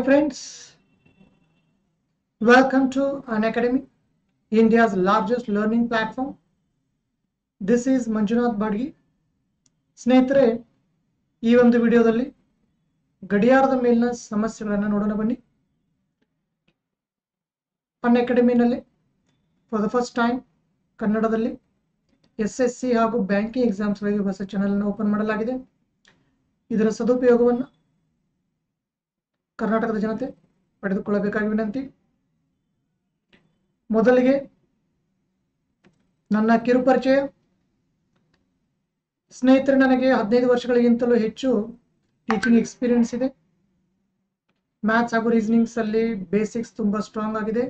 friends, welcome to An Academy, India's largest learning platform. This is Manjunath ಬಾಡ್ಗಿ ಸ್ನೇಹಿತರೆ ಈ ಒಂದು ವಿಡಿಯೋದಲ್ಲಿ ಗಡಿಯಾರದ ಮೇಲಿನ ಸಮಸ್ಯೆಗಳನ್ನು ನೋಡೋಣ ಬನ್ನಿ ಅನ್ ಅಕಾಡೆಮಿನಲ್ಲಿ ಫಾರ್ ದ ಫಸ್ಟ್ ಟೈಮ್ ಕನ್ನಡದಲ್ಲಿ ಎಸ್ ಎಸ್ ಸಿ ಹಾಗೂ ಬ್ಯಾಂಕಿಂಗ್ ಎಕ್ಸಾಮ್ಸ್ಗಳಿಗೆ ಹೊಸ ಚಾನಲನ್ನು ಓಪನ್ ಮಾಡಲಾಗಿದೆ ಇದರ ಸದುಪಯೋಗವನ್ನು ಕರ್ನಾಟಕದ ಜನತೆ ಪಡೆದುಕೊಳ್ಳಬೇಕಾಗಿ ವಿನಂತಿ ಮೊದಲಿಗೆ ನನ್ನ ಕಿರುಪರಿಚಯ ಸ್ನೇಹಿತರೆ ನನಗೆ ಹದಿನೈದು ವರ್ಷಗಳಿಗಿಂತಲೂ ಹೆಚ್ಚು ಟೀಚಿಂಗ್ ಎಕ್ಸ್ಪೀರಿಯನ್ಸ್ ಇದೆ ಮ್ಯಾಥ್ಸ್ ಹಾಗೂ ರೀಸನಿಂಗ್ಸ್ ಅಲ್ಲಿ ಬೇಸಿಕ್ಸ್ ತುಂಬಾ ಸ್ಟ್ರಾಂಗ್ ಆಗಿದೆ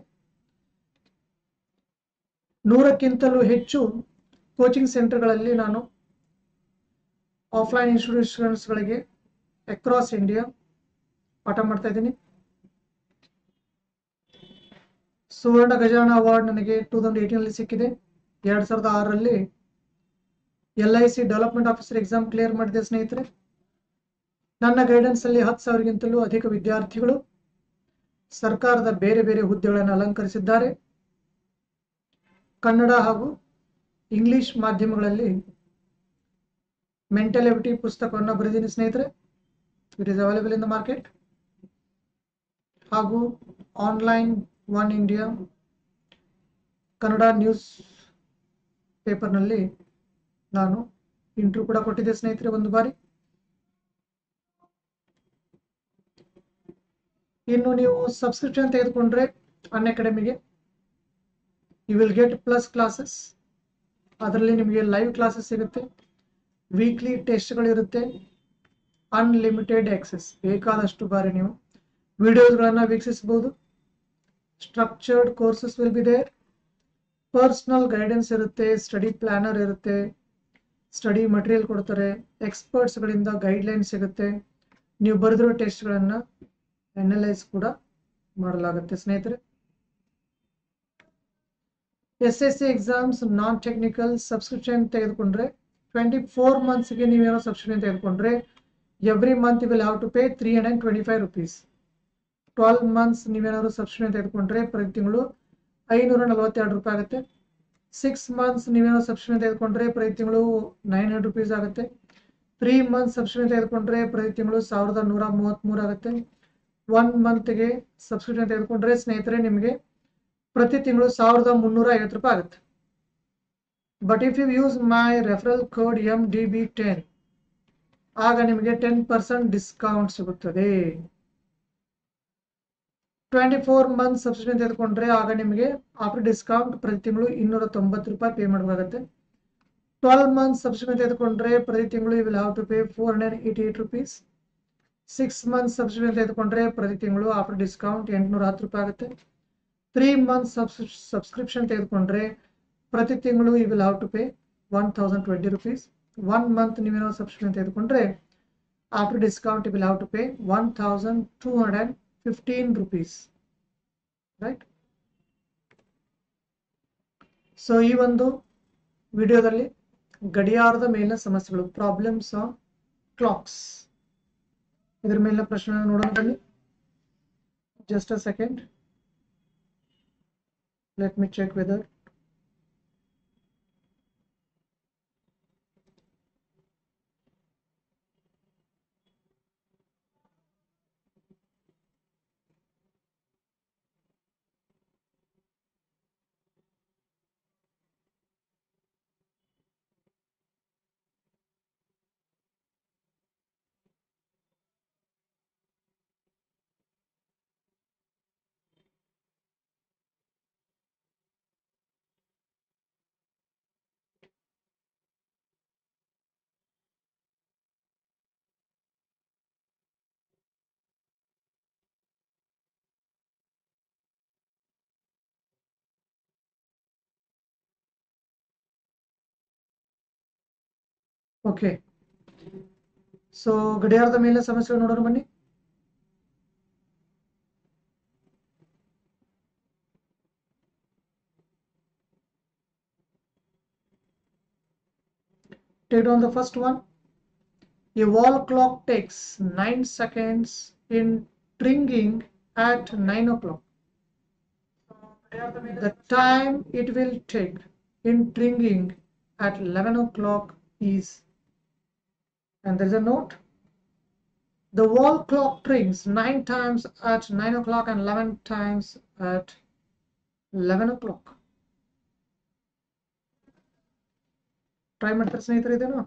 ನೂರಕ್ಕಿಂತಲೂ ಹೆಚ್ಚು ಕೋಚಿಂಗ್ ಸೆಂಟರ್ಗಳಲ್ಲಿ ನಾನು ಆಫ್ಲೈನ್ ಇನ್ಸ್ಟಿಟ್ಯೂಷನ್ಸ್ಗಳಿಗೆ ಅಕ್ರಾಸ್ ಇಂಡಿಯಾ ಪಾಠ ಮಾಡ್ತಾ ಇದ್ದೀನಿ ಸುವರ್ಣ ಗಜಾನ ಅವಾರ್ಡ್ ನನಗೆ ಟೂ ತೌಸಂಡ್ ಏಯ್ಟೀನಲ್ಲಿ ಸಿಕ್ಕಿದೆ ಎರಡು ಸಾವಿರದ ಆರರಲ್ಲಿ L I C development officer exam clear ಮಾಡಿದೆ ಸ್ನೇಹಿತರೆ ನನ್ನ ಗೈಡೆನ್ಸ್ ಅಲ್ಲಿ ಹತ್ತು ಸಾವಿರಗಿಂತಲೂ ಅಧಿಕ ವಿದ್ಯಾರ್ಥಿಗಳು ಸರ್ಕಾರದ ಬೇರೆ ಬೇರೆ ಹುದ್ದೆಗಳನ್ನು ಅಲಂಕರಿಸಿದ್ದಾರೆ ಕನ್ನಡ ಹಾಗೂ ಇಂಗ್ಲಿಷ್ ಮಾಧ್ಯಮಗಳಲ್ಲಿ ಮೆಂಟಲ್ ಎಬಿಟಿ ಪುಸ್ತಕವನ್ನು ಬರೆದಿದ್ದೀನಿ ಸ್ನೇಹಿತರೆ it is available in the market ಹಾಗೂ online One India Kannada news ಪೇಪರ್ನಲ್ಲಿ ನಾನು ಇಂಟ್ರ್ಯೂ ಕೂಡ ಕೊಟ್ಟಿದ್ದೆ ಸ್ನೇಹಿತರೆ ಒಂದು ಬಾರಿ ಇನ್ನು ನೀವು ಸಬ್ಸ್ಕ್ರಿಪ್ಷನ್ ತೆಗೆದುಕೊಂಡ್ರೆ ಅನ್ ಅಕಾಡೆಮಿಗೆ you will get plus classes ಅದರಲ್ಲಿ ನಿಮಗೆ ಲೈವ್ ಕ್ಲಾಸಸ್ ಸಿಗುತ್ತೆ ವೀಕ್ಲಿ ಟೆಸ್ಟ್ಗಳಿರುತ್ತೆ ಅನ್ಲಿಮಿಟೆಡ್ ಆಕ್ಸೆಸ್ ಬೇಕಾದಷ್ಟು ಬಾರಿ ನೀವು ವಿಡಿಯೋಸ್ಗಳನ್ನು ವೀಕ್ಷಿಸಬಹುದು structured courses will be there personal guidance ಇರುತ್ತೆ ಸ್ಟಡಿ ಪ್ಲಾನರ್ ಇರುತ್ತೆ ಸ್ಟಡಿ ಮಟೀರಿಯಲ್ ಕೊಡ್ತಾರೆ ಎಕ್ಸ್ಪರ್ಟ್ಸ್ಗಳಿಂದ ಗೈಡ್ಲೈನ್ ಸಿಗುತ್ತೆ ನೀವು ಬರೆದಿರೋ ಟೆಸ್ಟ್ಗಳನ್ನು ಅನಲೈಸ್ ಕೂಡ ಮಾಡಲಾಗುತ್ತೆ ಸ್ನೇಹಿತರೆ S S C exams non technical subscription ತೆಗೆದುಕೊಂಡ್ರೆ ಟ್ವೆಂಟಿ ಫೋರ್ ಮಂತ್ಸ್ಗೆ ನೀವೇನೋ ಸಬ್ಸ್ಕ್ರಿಪ್ಷನ್ ತೆಗೆದುಕೊಂಡ್ರೆ every month will have to pay three hundred twenty five rupees twelve months ನೀವೇನಾದ್ರು ಸಬ್ಸ್ಕ್ರಿಪ್ಷನ್ ತೆಗೆದುಕೊಂಡ್ರೆ ಪ್ರತಿ ತಿಂಗಳು ಐನೂರ ನಲವತ್ತೆರಡು ರೂಪಾಯಿ ಆಗುತ್ತೆ ಸಿಕ್ಸ್ ಮಂತ್ಸ್ ನೀವೇನಾದ್ರು ಸಬ್ಸ್ಕ್ರಿಪ್ಷನ್ ತೆಗೆದುಕೊಂಡ್ರೆ ಪ್ರತಿ ತಿಂಗಳು ನೈನ್ ಹಂಡ್ರೆಡ್ ರುಪೀಸ್ ಆಗುತ್ತೆ ತ್ರೀ ಮಂತ್ಸ್ ಸಬ್ಸ್ಕ್ರಿಪ್ಷನ್ ತೆಗೆದುಕೊಂಡ್ರೆ ಪ್ರತಿ ತಿಂಗಳು ಸಾವಿರದ ನೂರ ಮೂವತ್ತ್ಮೂರು ಆಗುತ್ತೆ ಒನ್ ಮಂತ್ಗೆ ಸಬ್ಸ್ಕ್ರಿಪ್ಷನ್ ತೆಗೆದುಕೊಂಡ್ರೆ ಸ್ನೇಹಿತರೆ ನಿಮಗೆ ಪ್ರತಿ ತಿಂಗಳು ಸಾವಿರದ ಮುನ್ನೂರ ಐವತ್ತು ರೂಪಾಯಿ ಆಗುತ್ತೆ but if you use my referral code M D B ten ಆಗ ನಿಮಗೆ ಟೆನ್ ಪರ್ಸೆಂಟ್ ಡಿಸ್ಕೌಂಟ್ ಸಿಗುತ್ತದೆ ಟ್ವೆಂಟಿ ಫೋರ್ ಮಂತ್ ಸಬ್ಸ್ಕ್ರಿಪ್ಷನ್ ತೆಗೆದುಕೊಂಡ್ರೆ ಆಗ ನಿಮಗೆ ಆಫ್ಟರ್ ಡಿಸ್ಕೌಂಟ್ ಪ್ರತಿ ತಿಂಗಳು ಇನ್ನೂರ ತೊಂಬತ್ತು ರೂಪಾಯಿ ಪೇ ಮಾಡಬೇಕಾಗುತ್ತೆ ಟ್ವೆಲ್ವ್ ಮಂತ್ ಸಬ್ಸ್ಕ್ರಿಪ್ಷನ್ ತೆಗೆದುಕೊಂಡ್ರೆ ಪ್ರತಿ ತಿಂಗಳು you will have to pay four hundred eighty eight rupees six month subscription ತೆಗೆದುಕೊಂಡ್ರೆ ಪ್ರತಿ ತಿಂಗಳು ಆಫ್ಟರ್ ಡಿಸ್ಕೌಂಟ್ ಎಂಟುನೂರ ಹತ್ತು ರೂಪಾಯಿ ಆಗುತ್ತೆ ತ್ರೀ ಮಂತ್ ಸಬ್ಸ್ಕ್ರಿಪ್ಷನ್ ತೆಗೆದುಕೊಂಡ್ರೆ ಪ್ರತಿ ತಿಂಗಳು you will have to pay one thousand twenty rupees one month ನೀವೇನೋ ಸಬ್ಸ್ಕ್ರಿಪ್ಷನ್ ತೆಗೆದುಕೊಂಡ್ರೆ after discount you will have to pay one thousand two hundred fifteen rupees right so ಈ ಒಂದು ವಿಡಿಯೋದಲ್ಲಿ ಗಡಿಯಾರದ ಮೇಲಿನ ಸಮಸ್ಯೆಗಳು ಪ್ರಾಬ್ಲಮ್ಸ್ ಆನ್ ಕ್ಲಾಕ್ಸ್ ಇದರ ಮೇಲಿನ ಪ್ರಶ್ನೆ ನೋಡೋಣ ಬನ್ನಿ just a second let me check whether okay so ಗಡಿಯಾರದ ಮೇಲಿನ ಸಮಸ್ಯೆಗಳು ನೋಡೋಣ ಬನ್ನಿ Take down the first one. A wall clock takes 9 seconds in ringing at 9 o'clock. The time it will take in ringing at 11 o'clock is, and there's a note, the wall clock rings 9 times at 9 o'clock and 11 times at 11 o'clock. Try ಮಾಡ್ತಾರೆ ಸ್ನೇಹಿತರೆ ಇದನ್ನು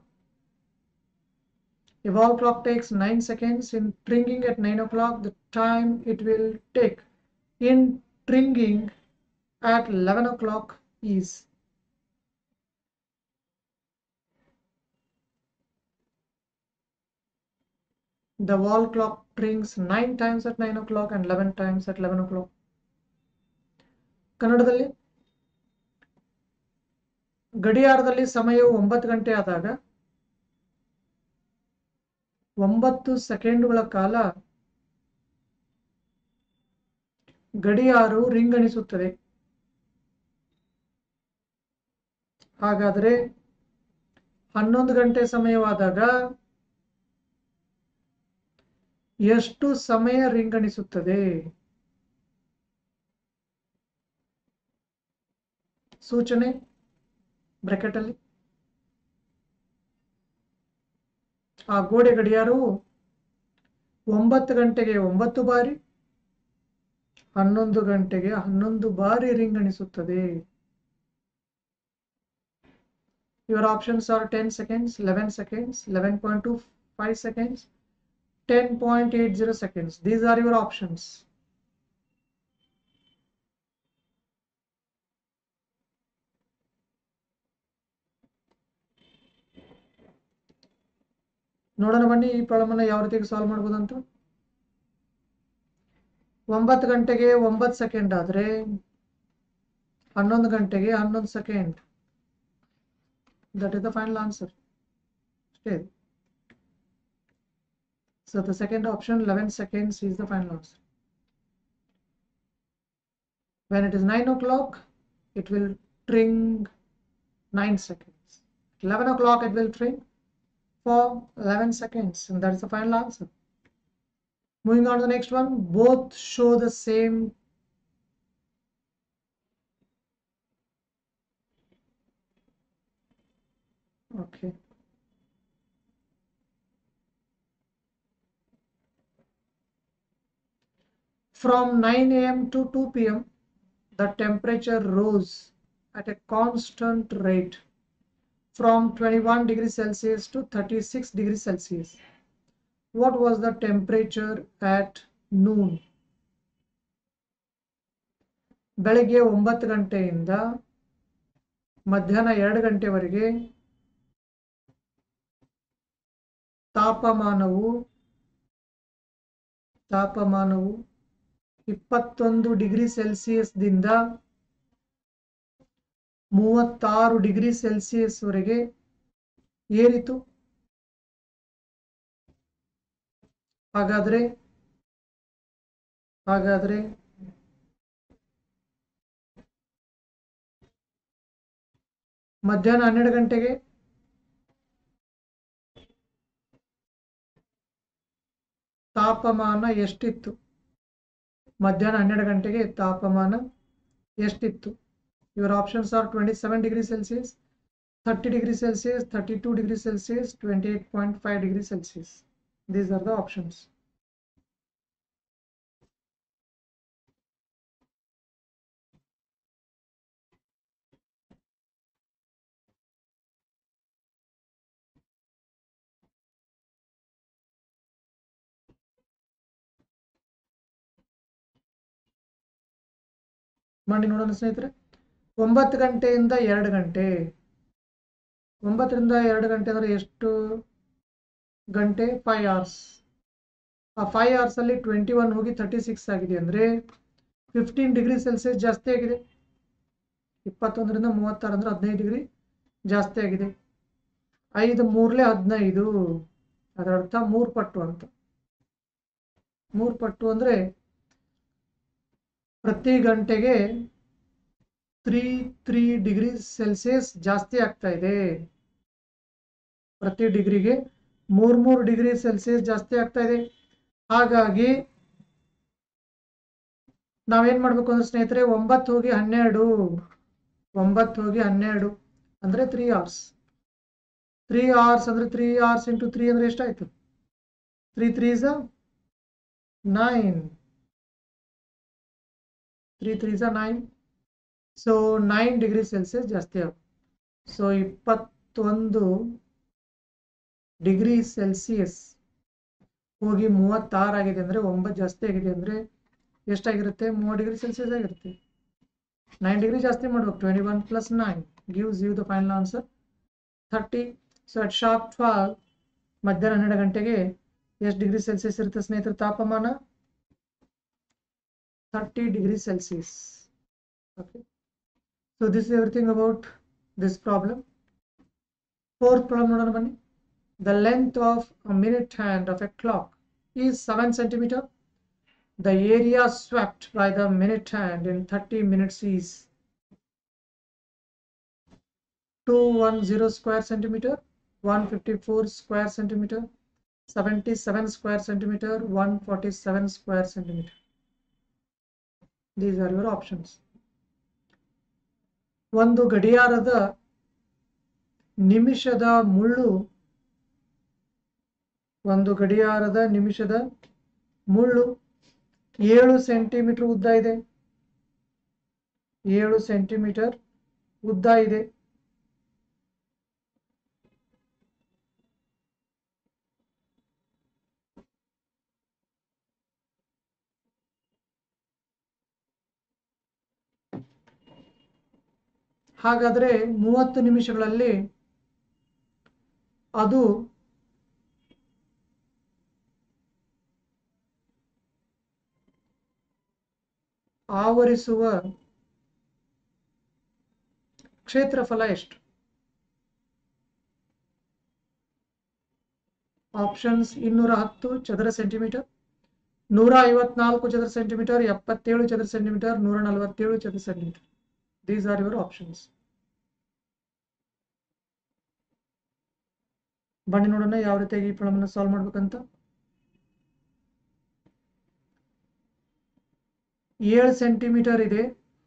A wall clock takes 9 seconds in ringing at 9 o'clock. The time it will take in ringing at 11 o'clock is the wall clock rings 9 times at 9 o'clock and 11 times at 11 o'clock. ಕನ್ನಡದಲ್ಲಿ ಗಡಿಯಾರದಲ್ಲಿ ಸಮಯವು ಒಂಬತ್ತು ಗಂಟೆ ಆದಾಗ ಒಂಬತ್ತು ಸೆಕೆಂಡುಗಳ ಕಾಲ ಗಡಿಯಾರು ರಿಂಗಣಿಸುತ್ತದೆ ಹಾಗಾದರೆ ಹನ್ನೊಂದು ಗಂಟೆ ಸಮಯವಾದಾಗ ಎಷ್ಟು ಸಮಯ ರಿಂಗಣಿಸುತ್ತದೆ ಸೂಚನೆ ಬ್ರಾಕೆಟ್ ಅಲ್ಲಿ ಆ ಗೋಡೆ ಗಡಿಯಾರವು ಒಂಬತ್ತು ಗಂಟೆಗೆ ಒಂಬತ್ತು ಬಾರಿ ಹನ್ನೊಂದು ಗಂಟೆಗೆ ಹನ್ನೊಂದು ಬಾರಿ ರಿಂಗಣಿಸುತ್ತದೆ your options are ten seconds eleven seconds eleven point two five seconds ten point eight zero seconds these are your options ನೋಡೋಣ ಬನ್ನಿ ಈ ಪ್ರಾಬ್ಲಮ್ ಯಾವ ರೀತಿ ಸಾಲ್ವ್ ಮಾಡ್ಬೋದು ಅಂತ ಒಂಬತ್ತು ಗಂಟೆಗೆ ಒಂಬತ್ತು ಸೆಕೆಂಡ್ ಆದ್ರೆ ಹನ್ನೊಂದು ಗಂಟೆಗೆ ಹನ್ನೊಂದು second that is the final answer ಅಷ್ಟೇ so the second option eleven seconds is the final answer when it is 9 o'clock it will ring 9 seconds 11 o'clock it will ring for 11 seconds and that is the final answer moving on to the next one both show the same okay from 9 a.m. to 2 p.m. the temperature rose at a constant rate from 21 degrees Celsius to 36 degrees Celsius. What was the temperature at noon? ಬೆಳಗ್ಗೆ ಒಂಬತ್ತು ಗಂಟೆಯಿಂದ ಮಧ್ಯಾಹ್ನ ಎರಡು ಗಂಟೆವರೆಗೆ ತಾಪಮಾನವು ತಾಪಮಾನವು ಇಪ್ಪತ್ತೊಂದು degree ಸೆಲ್ಸಿಯಸ್ದಿಂದ ಮೂವತ್ತಾರು ಡಿಗ್ರಿ ಸೆಲ್ಸಿಯಸ್ ವರೆಗೆ ಏರಿತು ಹಾಗಾದ್ರೆ ಹಾಗಾದ್ರೆ ಮಧ್ಯಾಹ್ನ ಹನ್ನೆರಡು ಗಂಟೆಗೆ ತಾಪಮಾನ ಎಷ್ಟಿತ್ತು ಮಧ್ಯಾಹ್ನ ಹನ್ನೆರಡು ಗಂಟೆಗೆ ತಾಪಮಾನ ಎಷ್ಟಿತ್ತು your options are twenty seven degree Celsius thirty degree Celsius thirty two degree Celsius twenty eight point five degree Celsius these are the options ಮಾಡಿ ನೋಡೋಣ ಸ್ನೇಹಿತರೆ ಒಂಬತ್ತು ಗಂಟೆಯಿಂದ ಎರಡು ಗಂಟೆ ಒಂಬತ್ತರಿಂದ ಎರಡು ಗಂಟೆ ಅಂದರೆ ಎಷ್ಟು ಗಂಟೆ ಫೈವ್ ಅವರ್ಸ್ ಆ ಫೈವ್ ಅವರ್ಸಲ್ಲಿ ಟ್ವೆಂಟಿ ಒನ್ ಹೋಗಿ ತರ್ಟಿ ಸಿಕ್ಸ್ ಆಗಿದೆ ಅಂದರೆ ಫಿಫ್ಟೀನ್ ಡಿಗ್ರಿ ಸೆಲ್ಸಿಯಸ್ ಜಾಸ್ತಿ ಆಗಿದೆ ಇಪ್ಪತ್ತೊಂದರಿಂದ ಮೂವತ್ತಾರು ಅಂದರೆ ಹದಿನೈದು ಡಿಗ್ರಿ ಜಾಸ್ತಿ ಆಗಿದೆ ಐದು ಮೂರಲೇ ಹದಿನೈದು ಅದರ ಅರ್ಥ ಮೂರು ಪಟ್ಟು ಅಂತ ಮೂರು ಪಟ್ಟು ಅಂದರೆ ಪ್ರತಿ ಗಂಟೆಗೆ ತ್ರೀ ತ್ರೀ ಡಿಗ್ರಿ ಸೆಲ್ಸಿಯಸ್ ಜಾಸ್ತಿ ಆಗ್ತಾ ಇದೆ ಪ್ರತಿ ಡಿಗ್ರಿಗೆ ಮೂರ್ ಮೂರು ಡಿಗ್ರಿ ಸೆಲ್ಸಿಯಸ್ ಜಾಸ್ತಿ ಆಗ್ತಾ ಇದೆ ಹಾಗಾಗಿ ನಾವೇನ್ ಮಾಡ್ಬೇಕು ಅಂದ್ರೆ ಸ್ನೇಹಿತರೆ ಒಂಬತ್ತು ಹೋಗಿ ಹನ್ನೆರಡು ಒಂಬತ್ತು ಹೋಗಿ ಹನ್ನೆರಡು ಅಂದ್ರೆ ತ್ರೀ ಅವರ್ಸ್ ತ್ರೀ ಅವರ್ಸ್ ಅಂದ್ರೆ ತ್ರೀ ಅವರ್ಸ್ ಇಂಟು ತ್ರೀ ಅಂದ್ರೆ ಎಷ್ಟಾಯ್ತು ತ್ರೀ ತ್ರೀ ಝ ನೈನ್ ತ್ರೀ ತ್ರೀ ಝ nine so nine degree Celsius ಜಾಸ್ತಿ ಆಗುತ್ತೆ ಸೊ ಇಪ್ಪತ್ತೊಂದು ಡಿಗ್ರಿ ಸೆಲ್ಸಿಯಸ್ ಹೋಗಿ ಮೂವತ್ತಾರು ಆಗಿದೆ ಅಂದರೆ ಒಂಬತ್ತು ಜಾಸ್ತಿ ಆಗಿದೆ ಅಂದರೆ ಎಷ್ಟಾಗಿರುತ್ತೆ ಮೂವತ್ತು ಡಿಗ್ರಿ ಸೆಲ್ಸಿಯಸ್ ಆಗಿರುತ್ತೆ ನೈನ್ ಡಿಗ್ರಿ ಜಾಸ್ತಿ ಮಾಡ್ಬೇಕು twenty one plus nine gives you the final answer thirty so at sharp twelve ಮಧ್ಯಾಹ್ನ ಹನ್ನೆರಡು ಗಂಟೆಗೆ ಎಷ್ಟು ಡಿಗ್ರಿ ಸೆಲ್ಸಿಯಸ್ ಇರುತ್ತೆ ಸ್ನೇಹಿತರೆ ತಾಪಮಾನ thirty degree Celsius okay so this is everything about this problem fourth problem ನೋಡೋಣ ಬನ್ನಿ the length of a minute hand of a clock is seven centimetre The area swept by the minute hand in 30 minutes is 210 square centimeter, 154 square centimeter, 77 square centimeter, 147 square centimeter. These are your options. ಒಂದು ಗಡಿಯಾರದ ನಿಮಿಷದ ಮುಳ್ಳು ಒಂದು ಗಡಿಯಾರದ ನಿಮಿಷದ ಮುಳ್ಳು ಏಳು centimetre ಉದ್ದ ಇದೆ ಏಳು ಸೆಂಟಿಮೀಟರ್ ಉದ್ದ ಇದೆ ಹಾಗಾದ್ರೆ ಮೂವತ್ತು ನಿಮಿಷಗಳಲ್ಲಿ ಅದು ಆವರಿಸುವ ಕ್ಷೇತ್ರಫಲ ಎಷ್ಟು ಆಪ್ಷನ್ಸ್ ಇನ್ನೂರ ಹತ್ತು ಚದರ ಸೆಂಟಿಮೀಟರ್ ನೂರ ಐವತ್ನಾಲ್ಕು ಚದರ ಸೆಂಟಿಮೀಟರ್ ಎಪ್ಪತ್ತೇಳು ಚದರ ಸೆಂಟಿಮೀಟರ್ ನೂರ ನಲವತ್ತೇಳು ಚದರ centimetre these are your options ಬನ್ನಿ ನೋಡೋಣ ಯಾವ ರೀತಿಯಾಗಿ ಈ ಪ್ರಾಬ್ಲಮ್ ಸಾಲ್ವ್ ಮಾಡ್ಬೇಕಂತ ಏಳು ಸೆಂಟಿಮೀಟರ್ ಇದೆ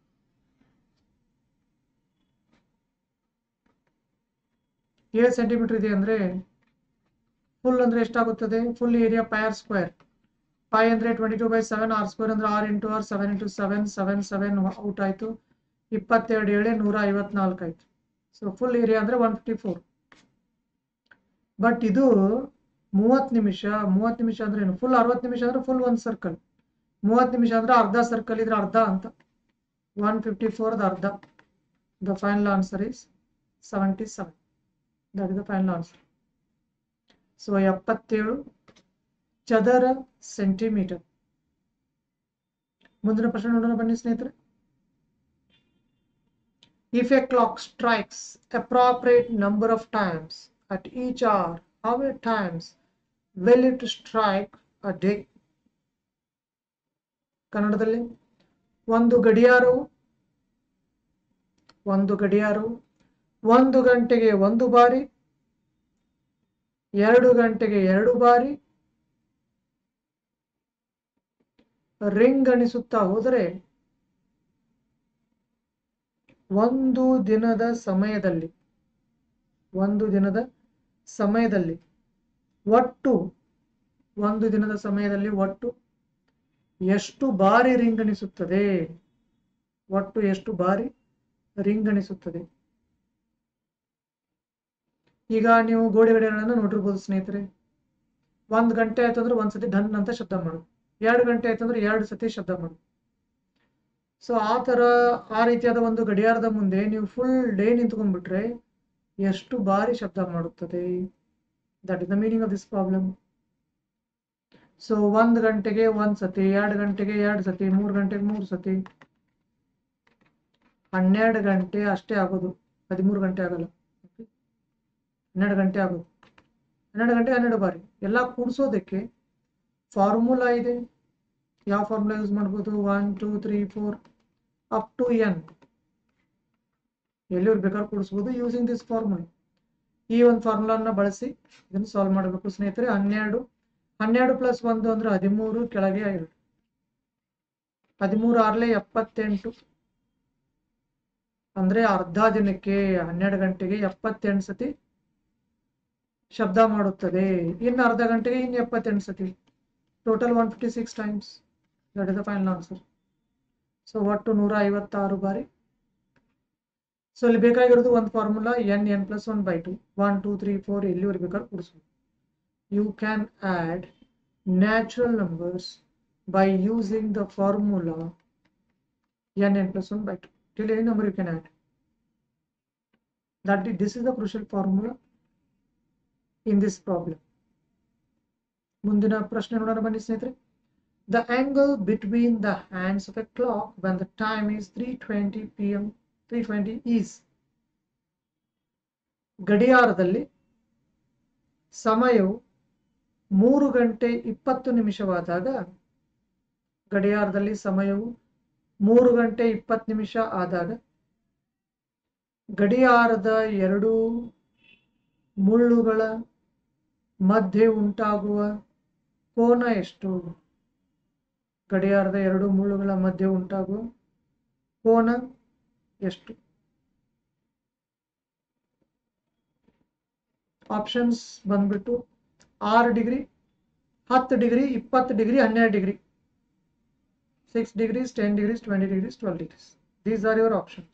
ಏಳು ಸೆಂಟಿಮೀಟರ್ ಇದೆ ಅಂದ್ರೆ ಫುಲ್ ಅಂದ್ರೆ ಎಷ್ಟಾಗುತ್ತದೆ full area pi r square pi ಅಂದ್ರೆ twenty two by seven r square ಅಂದ್ರೆ r into r seven into seven seven seven out ಆಯ್ತು ಇಪ್ಪತ್ತೆರಡು ಏಳೆ ನೂರ ಐವತ್ನಾಲ್ಕು ಆಯ್ತು ಸೊ ಫುಲ್ ಏರಿಯಾ ಅಂದ್ರೆ ಒನ್ ಫಿಫ್ಟಿ ಫೋರ್ ಬಟ್ ಇದು ಮೂವತ್ತು ನಿಮಿಷ ಮೂವತ್ತು ನಿಮಿಷ ಅಂದ್ರೆ ಏನು ಫುಲ್ ಅರವತ್ತು ನಿಮಿಷ ಅಂದ್ರೆ ಫುಲ್ ಒಂದು ಸರ್ಕಲ್ ಮೂವತ್ತು ನಿಮಿಷ ಅಂದ್ರೆ ಅರ್ಧ ಸರ್ಕಲ್ ಇದ್ರೆ ಅರ್ಧ ಅಂತ ಒನ್ ಫಿಫ್ಟಿ ಫೋರ್ದ ಅರ್ಧ the final answer is seventy seven that is the final answer so ಎಪ್ಪತ್ತೇಳು ಚದರ ಸೆಂಟಿಮೀಟರ್ ಮುಂದಿನ ಪ್ರಶ್ನೆ ನೋಡೋಣ ಬನ್ನಿ ಸ್ನೇಹಿತರೆ if a clock strikes appropriate number of times at each hour how many times will it strike a day ಕನ್ನಡದಲ್ಲಿ ಒಂದು ಗಡಿಯಾರವು ಒಂದು ಗಡಿಯಾರವು ಒಂದು ಗಂಟೆಗೆ ಒಂದು ಬಾರಿ ಎರಡು ಗಂಟೆಗೆ ಎರಡು ಬಾರಿ ರಿಂಗ್ ಅಣಿಸುತ್ತಾ ಹೋದರೆ ಒಂದು ದಿನದ ಸಮಯದಲ್ಲಿ ಒಂದು ದಿನದ ಸಮಯದಲ್ಲಿ ಒಟ್ಟು ಒಂದು ದಿನದ ಸಮಯದಲ್ಲಿ ಒಟ್ಟು ಎಷ್ಟು ಬಾರಿ ರಿಂಗಣಿಸುತ್ತದೆ ಒಟ್ಟು ಎಷ್ಟು ಬಾರಿ ರಿಂಗಣಿಸುತ್ತದೆ ಈಗ ನೀವು ಗೋಡೆ ಗಡಿಯಾರಗಳನ್ನು ನೋಡಿರ್ಬೋದು ಸ್ನೇಹಿತರೆ ಒಂದ್ ಗಂಟೆ ಆಯ್ತು ಅಂದ್ರೆ ಒಂದ್ಸತಿ ಢನ್ ಅಂತ ಶಬ್ದ ಮಾಡು ಎರಡು ಗಂಟೆ ಆಯ್ತು ಅಂದ್ರೆ ಎರಡು ಸತಿ ಶಬ್ದ ಮಾಡು ಸೊ ಆ ತರ ಆ ರೀತಿಯಾದ ಒಂದು ಗಡಿಯಾರದ ಮುಂದೆ ನೀವು ಫುಲ್ ಡೇ ನಿಂತ್ಕೊಂಡ್ಬಿಟ್ರೆ ಎಷ್ಟು ಬಾರಿ ಶಬ್ದ ಮಾಡುತ್ತದೆ that is the meaning of this problem so ಒಂದ್ ಗಂಟೆಗೆ ಒಂದ್ ಸತಿ ಎರಡು ಗಂಟೆಗೆ ಎರಡು ಸತಿ ಮೂರು ಗಂಟೆಗೆ ಮೂರು ಸತಿ ಹನ್ನೆರಡು ಗಂಟೆ ಅಷ್ಟೇ ಆಗೋದು ಹದಿಮೂರು ಗಂಟೆ ಆಗಲ್ಲ ಹನ್ನೆರಡು ಗಂಟೆ ಆಗೋದು ಹನ್ನೆರಡು ಗಂಟೆ ಹನ್ನೆರಡು ಬಾರಿ ಎಲ್ಲ ಕೂಡಿಸೋದಕ್ಕೆ ಫಾರ್ಮುಲಾ ಇದೆ ಯಾವ ಫಾರ್ಮುಲಾ ಯೂಸ್ ಮಾಡ್ಬೋದು one two three four up to N ಎಲ್ಲಿವ್ರು ಬೇಕಾದ್ರೆ ಕೂಡಿಸ್ಬೋದು ಯೂಸಿಂಗ್ ದಿಸ್ ಫಾರ್ಮುಲಾ ಈ ಒಂದು ಫಾರ್ಮುಲಾನ ಬಳಸಿ ಇದನ್ನು ಸಾಲ್ವ್ ಮಾಡಬೇಕು ಸ್ನೇಹಿತರೆ ಹನ್ನೆರಡು ಹನ್ನೆರಡು ಪ್ಲಸ್ ಒಂದು ಅಂದ್ರೆ ಹದಿಮೂರು ಕೆಳಗೆ ಎರಡು ಹದಿಮೂರು ಆರ್ಲೆ ಎಪ್ಪತ್ತೆಂಟು ಅಂದ್ರೆ ಅರ್ಧ ದಿನಕ್ಕೆ ಹನ್ನೆರಡು ಗಂಟೆಗೆ ಎಪ್ಪತ್ತೆಂಟು ಸತಿ ಶಬ್ದ ಮಾಡುತ್ತದೆ ಇನ್ನು ಅರ್ಧ ಗಂಟೆಗೆ ಇನ್ನು ಎಪ್ಪತ್ತೆಂಟು ಸತಿ total one fifty six times that is the final answer so ಒಟ್ಟು ನೂರ ಐವತ್ತಾರು ಬಾರಿ ಸೊ ಇಲ್ಲಿ ಬೇಕಾಗಿರೋದು ಒಂದು formula N N plus one by two one two three four ಎಲ್ಲಿವರೆಗೆ ಬೇಕಾದ್ರೆ ಕೂಡಿಸ್ಬೋದು you can add natural numbers by using the formula N N plus one by two till any number you can add that this is the crucial formula in this problem ಮುಂದಿನ ಪ್ರಶ್ನೆ ನೋಡೋಣ ಬನ್ನಿ ಸ್ನೇಹಿತರೆ the angle between the hands of a clock when the time is three twenty P M three twenty is ಗಡಿಯಾರದಲ್ಲಿ ಸಮಯವು ಮೂರು ಗಂಟೆ ಇಪ್ಪತ್ತು ನಿಮಿಷವಾದಾಗ ಗಡಿಯಾರದಲ್ಲಿ ಸಮಯವು ಮೂರು ಗಂಟೆ ಇಪ್ಪತ್ತು ನಿಮಿಷ ಆದಾಗ ಗಡಿಯಾರದ ಎರಡು ಮುಳ್ಳುಗಳ ಮಧ್ಯೆ ಉಂಟಾಗುವ ಕೋನ ಎಷ್ಟು ಗಡಿಯಾರದ ಎರಡು ಮುಳ್ಳುಗಳ ಮಧ್ಯೆ ಉಂಟಾಗುವ ಕೋನ ಎಷ್ಟು ಆಪ್ಷನ್ಸ್ ಬಂದ್ಬಿಟ್ಟು ಆರು ಡಿಗ್ರಿ ಹತ್ತು ಡಿಗ್ರಿ ಇಪ್ಪತ್ತು ಡಿಗ್ರಿ ಹನ್ನೆರಡು degree 6 degrees, 10 degrees, 20 degrees, 12 degrees. These are your options.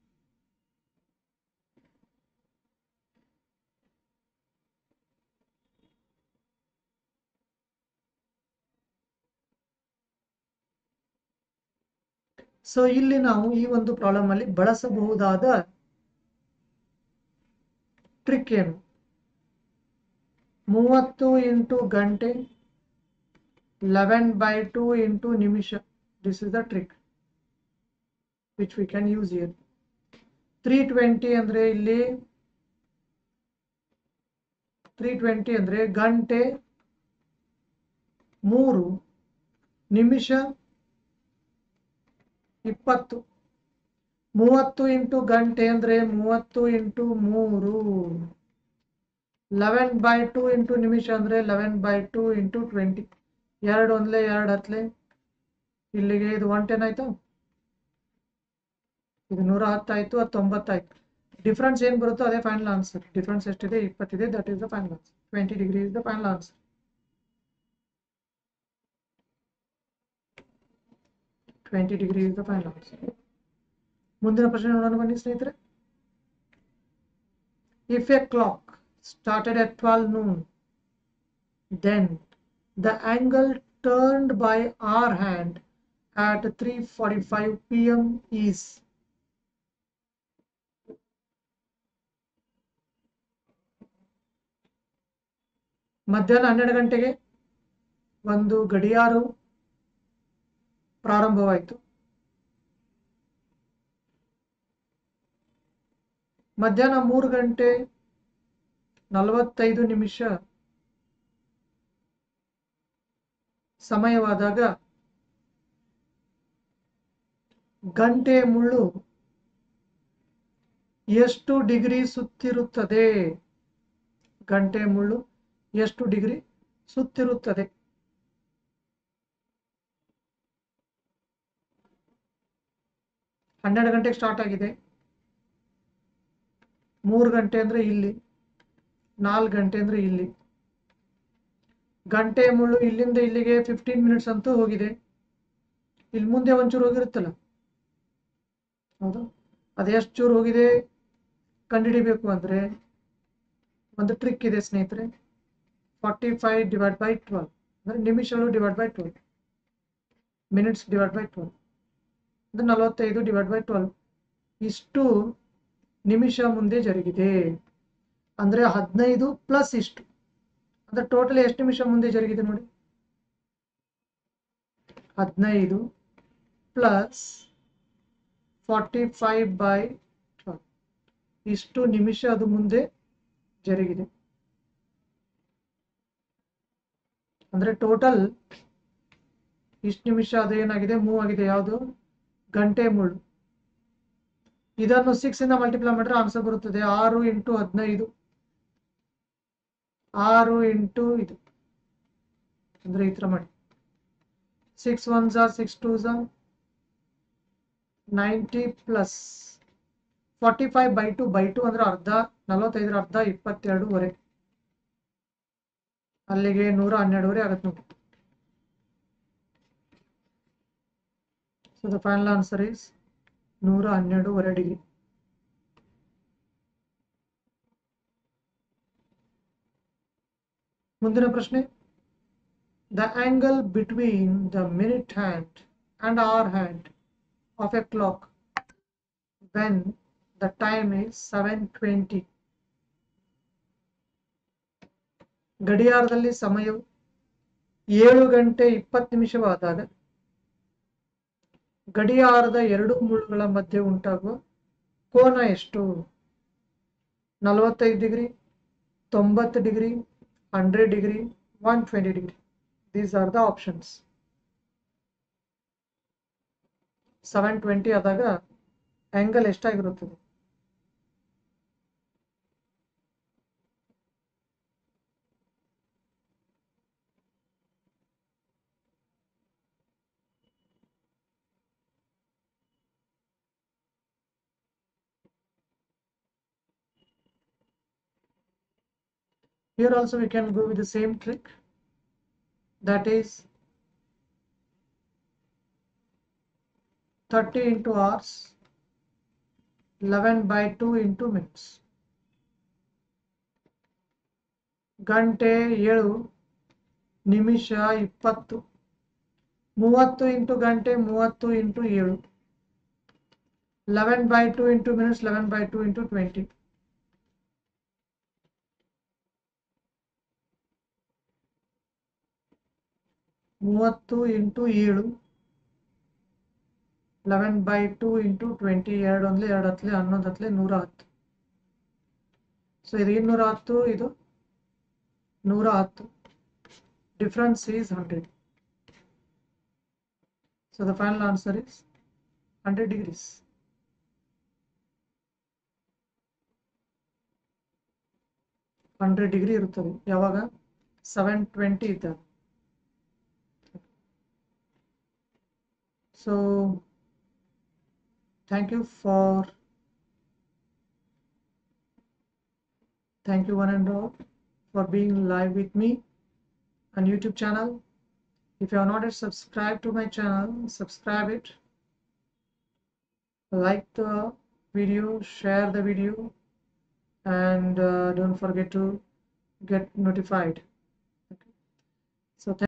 So ಇಲ್ಲಿ ನಾವು ಈ ಒಂದು ಪ್ರಾಬ್ಲಮ್ ಅಲ್ಲಿ ಬಳಸಬಹುದಾದ ಟ್ರಿಕ್ ಏನು ಮೂವತ್ತು ಇಂಟು ಗಂಟೆ ಲೆವೆನ್ ಬೈ ಟು ಇಂಟು ನಿಮಿಷ this is the trick which we can use here 320 ಅಂದ್ರೆ ಇಲ್ಲಿ 320 ಅಂದ್ರೆ ಗಂಟೆ ಮೂರು ನಿಮಿಷ ಇಪ್ಪತ್ತು ಮೂವತ್ತು ಇಂಟು ಗಂಟೆ ಅಂದ್ರೆ ಮೂವತ್ತು ಇಂಟು ಮೂರು ಲೆವೆನ್ ಬೈ ಟು ಇಂಟು ನಿಮಿಷ ಅಂದ್ರೆ eleven by two into twenty ಎರಡು ಒಂದ್ಲೆ ಎರಡು ಹತ್ಲೆ ಇಲ್ಲಿಗೆ ಇದು ಒನ್ ಟೆನ್ ಆಯ್ತು ಇದು ನೂರ ಹತ್ತಾಯ್ತು ಅದು ತೊಂಬತ್ತಾಯ್ತು ಡಿಫ್ರೆನ್ಸ್ ಏನು ಬರುತ್ತೋ ಅದೇ ಫೈನಲ್ ಆನ್ಸರ್ ಡಿಫ್ರೆನ್ಸ್ ಎಷ್ಟಿದೆ ಇಪ್ಪತ್ತಿದೆ that is the final answer twenty degree is the final answer twenty degree is the final answer ಮುಂದಿನ ಪ್ರಶ್ನೆ ನೋಡೋಣ ಬನ್ನಿ ಸ್ನೇಹಿತರೆ if a clock started at twelve noon then the angle turned by our hand at 3:45 p.m. is ಮಧ್ಯಾಹ್ನ ಹನ್ನೆರಡು ಗಂಟೆಗೆ ಒಂದು ಗಡಿಯಾರವು ಪ್ರಾರಂಭವಾಯಿತು ಮಧ್ಯಾಹ್ನ ಮೂರು ಗಂಟೆ ನಲವತ್ತೈದು ನಿಮಿಷ ಸಮಯವಾದಾಗ ಗಂಟೆ ಮುಳ್ಳು ಎಷ್ಟು ಡಿಗ್ರಿ ಸುತ್ತಿರುತ್ತದೆ ಗಂಟೆ ಮುಳ್ಳು ಎಷ್ಟು ಡಿಗ್ರಿ ಸುತ್ತಿರುತ್ತದೆ ಹನ್ನೆರಡು ಗಂಟೆಗೆ ಸ್ಟಾರ್ಟ್ ಆಗಿದೆ ಮೂರು ಗಂಟೆ ಅಂದ್ರೆ ಇಲ್ಲಿ ನಾಲ್ಕು ಗಂಟೆ ಅಂದ್ರೆ ಇಲ್ಲಿ ಗಂಟೆ ಮುಳ್ಳು ಇಲ್ಲಿಂದ ಇಲ್ಲಿಗೆ ಫಿಫ್ಟೀನ್ ಮಿನಿಟ್ಸ್ ಅಂತೂ ಹೋಗಿದೆ ಇಲ್ಲಿ ಮುಂದೆ ಒಂಚೂರು ಹೋಗಿರುತ್ತಲ್ಲ ಹೌದು ಅದೆಷ್ಟು ಚೂರು ಹೋಗಿದೆ ಕಂಡುಹಿಡಿಬೇಕು ಅಂದ್ರೆ ಒಂದು ಟ್ರಿಕ್ ಇದೆ ಸ್ನೇಹಿತರೆ forty five divide by twelve ಅಂದ್ರೆ ನಿಮಿಷಗಳು divide by twelve minutes divide by twelve ಅಂದ್ರೆ ನಲವತ್ತೈದು ಡಿವೈಡ್ ಬೈ ಟ್ವೆಲ್ವ್ ಇಷ್ಟು ನಿಮಿಷ ಮುಂದೆ ಜರುಗಿದೆ ಅಂದ್ರೆ ಹದಿನೈದು ಪ್ಲಸ್ ಇಷ್ಟು ಅಂದ್ರೆ ಟೋಟಲ್ ಎಷ್ಟು ನಿಮಿಷ ಮುಂದೆ ಜರುಗಿದೆ ನೋಡಿ ಹದಿನೈದು plus forty five by twelve ಇಷ್ಟು ನಿಮಿಷ ಅದು ಮುಂದೆ ಜರುಗಿದೆ ಅಂದ್ರೆ ಟೋಟಲ್ ಇಷ್ಟು ನಿಮಿಷ ಅದು ಏನಾಗಿದೆ ಮೂವ್ ಆಗಿದೆ ಯಾವುದು ಗಂಟೆ ಮುಳ್ಳು ಇದನ್ನು ಸಿಕ್ಸ್ ಇಂದ ಮಲ್ಟಿಪ್ಲೈ ಮಾಡಿದ್ರೆ ಆನ್ಸರ್ ಬರುತ್ತದೆ ಆರು ಇಂಟು ಹದಿನೈದು ಆರು ಇಂಟು ಇದು ಅಂದ್ರೆ ಈ ತರ ಮಾಡಿ ಸಿಕ್ಸ್ ಒನ್ ಝಾ ಸಿಕ್ಸ್ ಟೂ ಝಾ ninety plus forty five by two by two ಅಂದ್ರೆ ಅರ್ಧ ನಲವತ್ತೈದರ ಅರ್ಧ ಇಪ್ಪತ್ತೆರಡೂವರೆ ಅಲ್ಲಿಗೆ ನೂರ ಹನ್ನೆರಡುವರೆ ಆಗುತ್ತೆ ನೋಡಿ so the final answer is ನೂರ ಹನ್ನೆರಡೂವರೆ ಡಿಗ್ರಿ ಮುಂದಿನ ಪ್ರಶ್ನೆ the angle between the minute hand and hour hand of a clock when the time is seven twenty ಗಡಿಯಾರದಲ್ಲಿ ಸಮಯವು ಏಳು ಗಂಟೆ ಇಪ್ಪತ್ತು ನಿಮಿಷವಾದಾಗ ಗಡಿಯಾರದ ಎರಡು ಮುಳ್ಳುಗಳ ಮಧ್ಯೆ ಉಂಟಾಗುವ ಕೋನ ಎಷ್ಟು ನಲವತ್ತೈದು ಡಿಗ್ರಿ ತೊಂಬತ್ತು degree hundred degree one twenty degree these are the options seven twenty ಆದಾಗ ಆಂಗಲ್ ಎಷ್ಟಾಗಿರುತ್ತದೆ Here also we can go with the same trick. That is 30 into hours, 11 by 2 into minutes. ಗಂಟೆ ಏಳು ನಿಮಿಷ ಇಪ್ಪತ್ತು ಮೂವತ್ತು ಇಂಟು ಗಂಟೆ ಮೂವತ್ತು ಇಂಟು ಏಳು eleven by two into minutes eleven by two into twenty ಮೂವತ್ತು ಇಂಟು ಏಳು eleven by two into twenty ಎರಡು ಒಂದ್ಲೆ ಎರಡು ಹತ್ಲೆ ಹನ್ನೊಂದು ಹತ್ಲೆ ನೂರ ಹತ್ತು ಸೊ ಇದು ಇನ್ನೂರ ಹತ್ತು ಇದು ನೂರ ಹತ್ತು difference is hundred so the final answer is hundred degrees hundred degree ಇರುತ್ತದೆ ಯಾವಾಗ ಸೆವೆನ್ ಟ್ವೆಂಟಿ ಇದ್ದಾಗ So, thank you for, thank you one and all for being live with me on YouTube channel. If you are not yet subscribed to my channel, subscribe it. Like the video, share the video, and uh, don't forget to get notified. Okay. So, thank